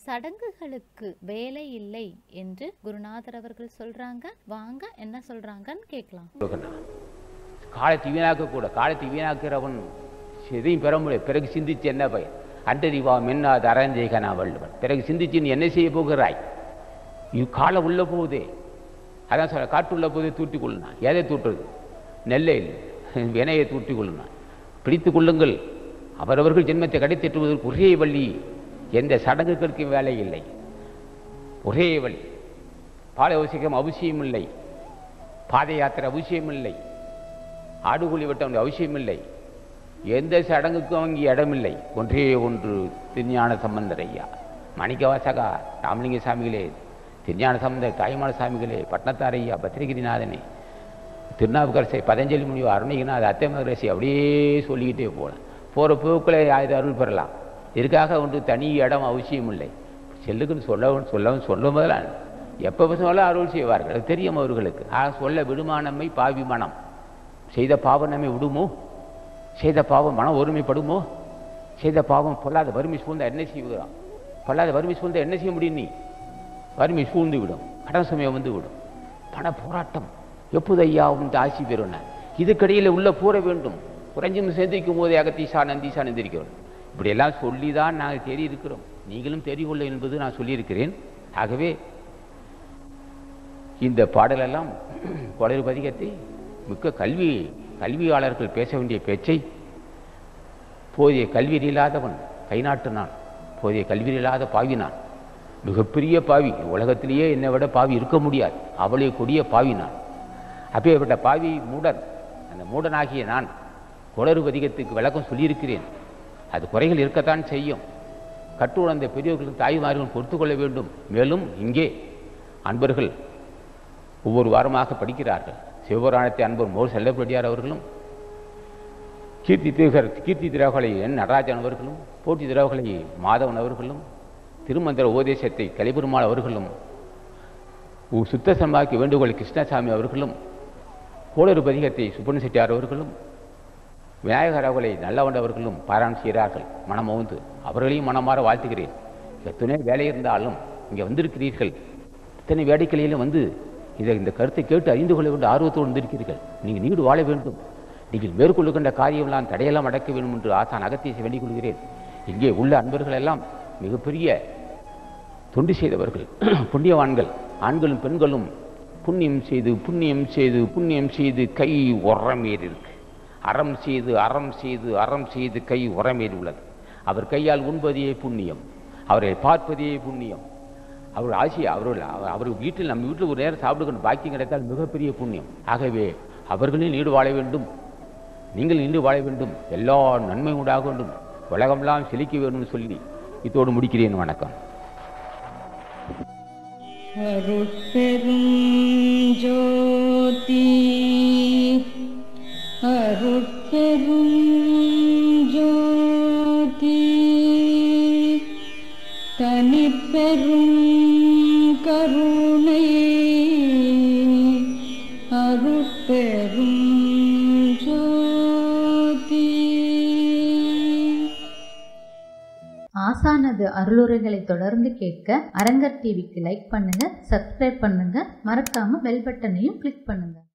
சடங்குகளுக்கு வேலை இல்லை என்று குருநாதர் அவர்கள் சொல்றாங்க வாங்க என்ன சொல்றாங்கன்னு கேட்கலாம் கொடுக்கணும் காலத்தை வீணாக்க கூட காலத்தை வீணாக்கிறவன் எதையும் பெற முடியாது பிறகு சிந்திச்சு என்ன பயன் அன்றறிவா மின்னாது அறஞ்செய்கனா வள்ளுவன் பிறகு சிந்திச்சு நீ என்ன செய்ய போகிறாய் இது காலம் உள்ள போகுதே அதான் சொல்ல காட்டு உள்ள போதே தூட்டி கொள்ளுனா எதை தூட்டுறது நெல்லை வினையை தூட்டி கொள்ளுனா பிடித்து கொள்ளுங்கள் அவரவர்கள் ஜென்மத்தை கடைத்தெட்டுவதற்கு ஒரே வழி எந்த சடங்குகளுக்கும் வேலை இல்லை ஒரே வழி பால அவசியம் அவசியம் இல்லை பாத யாத்திரை அவசியம் இல்லை ஆடுகுழி வெட்டம் அவசியம் இல்லை எந்த சடங்குக்கும் அங்கே இடமில்லை ஒன்றே ஒன்று திருஞான சம்பந்தர் ஐயா மாணிக்கவாசகா ராமலிங்க சாமிகளே திருஞான சம்பந்தர் தாய்மான சாமிகளே பட்னத்தார் ஐயா பத்திரிகிரிநாதனே திருநாவுக்கரசை பதஞ்சலி முனிவர் அருணகிரிநாத அத்தை மகரசி அப்படியே சொல்லிக்கிட்டே போகலாம் போகிற போக்கில் அது அருள் பெறலாம் இதுக்காக ஒன்று தனி இடம் அவசியம் இல்லை செல்லுக்குன்னு சொல்லவும் சொல்லவும் சொல்லும் போதெல்லாம் எப்போ சொன்னாலும் அருள் செய்வார்கள் அது தெரியும் அவர்களுக்கு ஆக சொல்ல விடுமானம்மை பாவி மனம் செய்த பாவம் நம்மை விடுமோ செய்த பாவம் மனம் ஒருமைப்படுமோ செய்த பாவம் பொல்லாத வறுமை சூழ்ந்த என்ன செய்கிறான் பொல்லாத வறுமை சூழ்ந்த என்ன செய்ய முடியும் நீ வறுமை சூழ்ந்து விடும் கடன் சுமையை வந்து விடும் பண போராட்டம் எப்போது ஐயா வந்து ஆசி பெறுன இதுக்கடையில் உள்ள கூற வேண்டும் குறைஞ்சும் சேர்ந்திருக்கும் போதே அகத்தீசா நந்தீசா நந்திருக்கிறோம் இப்படியெல்லாம் சொல்லி தான் நாங்கள் தேடி இருக்கிறோம் நீங்களும் தெரியுள்ள என்பது நான் சொல்லியிருக்கிறேன் ஆகவே இந்த பாடலெல்லாம் கொடர் பதிகத்தை மிக்க கல்வி கல்வியாளர்கள் பேச வேண்டிய பேச்சை போதிய கல்வி இல்லாதவன் கை நாட்டினான் போதிய கல்வி இல்லாத பாவினான் மிகப்பெரிய பாவி உலகத்திலேயே என்னை விட பாவி இருக்க முடியாது அவளே கொடிய பாவி நான் அப்பேற்பட்ட பாவி மூடன் அந்த மூடனாகிய நான் குளறு பதிகத்துக்கு விளக்கம் சொல்லியிருக்கிறேன் அது குறைகள் இருக்கத்தான் செய்யும் கட்டுணர்ந்த பெரியவர்களும் தாய்மார்களும் பொறுத்து கொள்ள வேண்டும் மேலும் இங்கே அன்பர்கள் ஒவ்வொரு வாரமாக படிக்கிறார்கள் சிவபுராணத்தை அன்பர் மோர் செல்லப்படியார் அவர்களும் கீர்த்தி திரு கீர்த்தி திராவகளை என் நடராஜன் அவர்களும் போட்டி திராவகளை மாதவன் அவர்களும் திருமந்திர உபதேசத்தை கலிபெருமாள் அவர்களும் உ- சுத்த சமாக்கி வேண்டுகோள் கிருஷ்ணசாமி அவர்களும் கோளறு பதிகத்தை சுப்பன் செட்டியார் அவர்களும் விநாயகர் அவர்களை நல்லவன் அவர்களும் பாராயணம் செய்கிறார்கள் மனமோந்து அவர்களையும் மனமாற வாழ்த்துகிறேன் எத்தனை வேலை இருந்தாலும் இங்கே வந்திருக்கிறீர்கள் இத்தனை வேடிக்கையிலும் வந்து இதை இந்த கருத்தை கேட்டு அறிந்து கொள்ள வேண்டும் ஆர்வத்தோடு வந்திருக்கிறீர்கள் நீங்கள் நீடு வாழ வேண்டும் நீங்கள் மேற்கொள்ளுகின்ற காரியமெல்லாம் தடையெல்லாம் அடக்க வேண்டும் என்று ஆசான் அகத்தியை வேண்டிக் கொள்கிறேன் இங்கே உள்ள அன்பர்கள் எல்லாம் மிகப்பெரிய தொண்டு செய்தவர்கள் புண்ணியவான்கள் ஆண்களும் பெண்களும் புண்ணியம் செய்து புண்ணியம் செய்து புண்ணியம் செய்து கை உரமேறி இருக்கு அறம் செய்து அறம் செய்து அறம் செய்து கை உரமேறி உள்ளது அவர் கையால் உண்பதே புண்ணியம் அவரை பார்ப்பதே புண்ணியம் அவர் ஆசி அவர்கள் அவர் அவர் வீட்டில் நம்ம வீட்டில் ஒரு நேரம் சாப்பிடுகின்ற பாக்கியம் கிடைத்தால் மிகப்பெரிய புண்ணியம் ஆகவே அவர்களையும் நீடு வாழ வேண்டும் நீங்கள் நின்று வாழ வேண்டும் எல்லா நன்மை உண்டாக வேண்டும் உலகமெல்லாம் செழிக்க வேண்டும் சொல்லி இதோடு முடிக்கிறேன் வணக்கம் அருட்பெருஞ்சோதி அருட்பெருஞ்சோதி தனிப்பெரும் கருணை அருட்பெரும் ஜோதி ஆசானது அருளுரைகளை தொடர்ந்து கேட்க அரங்கர் டிவிக்கு லைக் பண்ணுங்க சப்ஸ்கிரைப் பண்ணுங்க மறக்காம பெல் பட்டனையும் கிளிக் பண்ணுங்க